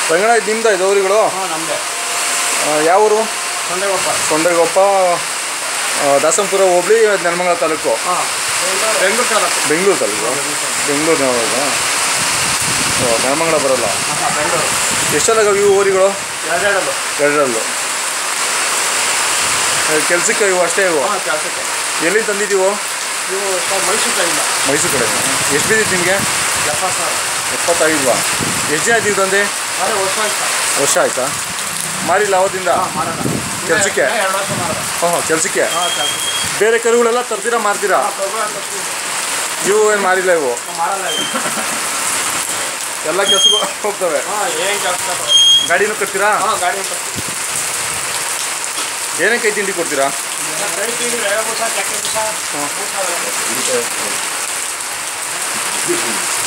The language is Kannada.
ರಂಗಣ ಇದು ನಿಮ್ದ ಇದು ಊರುಗಳು ಹಾಂ ನಮ್ಮದೇ ಯಾವ ಊರು ಸೊಂಡೆಗೊಪ್ಪ ಸೊಂಡೆಗೊಪ್ಪ ಆ, ದಾಸಂಪುರ ಹೋಬಳಿ ನೆಲಮಂಗಲ ತಾಲೂಕು ಹಾಂ ಬೆಂಗಳೂರು ತಾಲೂಕು ಬೆಂಗಳೂರು ತಾಲೂಕು ಬೆಂಗಳೂರು ಓ ನೆಲಮಂಗಲ ಬರೋಲ್ಲ ಹಾಂ ಬೆಂಗಳೂರು ಎಷ್ಟೆಲ್ಲ ಇವು ಊರುಗಳು ಎರಡೆರಡು ಎರಡರಲ್ಲೂ ಕೆಲ್ಸಕ್ಕೆ ಇವು ಅಷ್ಟೇ ಇವು ಹಾಂ ಕೆಲಸಕ್ಕೆ ಎಲ್ಲಿಂದ ತಂದಿದ್ದೀವು ಇವು ಸರ್ ಮೈಸೂರು ಕಡೆಯಿಂದ ಮೈಸೂರು ಕಡೆ ಎಷ್ಟು ಬಿದ್ದಿತ್ತು ನಿಮಗೆ ಎಪ್ಪತ್ತು ಸಾವಿರ ಎಪ್ಪತ್ತಾಗಿಲ್ವಾ ಎಷ್ಟು ದಿನ ಆಯ್ತು ತಂದೆ ಅದೇ ವರ್ಷ ಆಯ್ತು ವರ್ಷ ಆಯ್ತಾ ಮಾರಿಲ್ಲ ಅವತ್ತಿಂದ ಹಾಂ ಮಾಡೋಣ ಕೆಲ್ಸಕ್ಕೆ? ಇನ್ನ ಎರಡು ವರ್ಷ ಮಾಡೋಣ ಹಾಂ ಹಾಂ ಕೆಲಸಕ್ಕೆ ಹಾಂ ಕೆಲಸಕ್ಕೆ ಬೇರೆ ಕರುಗಳೆಲ್ಲ ತರ್ತೀರಾ ಮಾರ್ತೀರಾ ಹಾಂ ತೊಗೊಳ ತರ್ತೀವಿ ಇವು ಏನು ಮಾರಿಲ್ಲ ಇವು ನಾವು ಮಾಡಲ್ಲ ಇದು ಎಲ್ಲ ಕೆಲಸಕ್ಕೂ ಹೋಗ್ತವೆ ಹಾಂ ಏನು ಕೆಲಸ ಗಾಡಿನೂ ಕಟ್ತೀರಾ ಹಾಂ ಗಾಡಿ ತರ್ತೀವಿ ಏನೇ ಕೈ ತಿಂಡಿ ಕೊಡ್ತೀರಾ ಕೈ ತಿಂಡಿ ರವೆ ಬೂಸ ಚಕ್ಕೆ ಬೂಸ ಹಾಂ. ಬೂಸ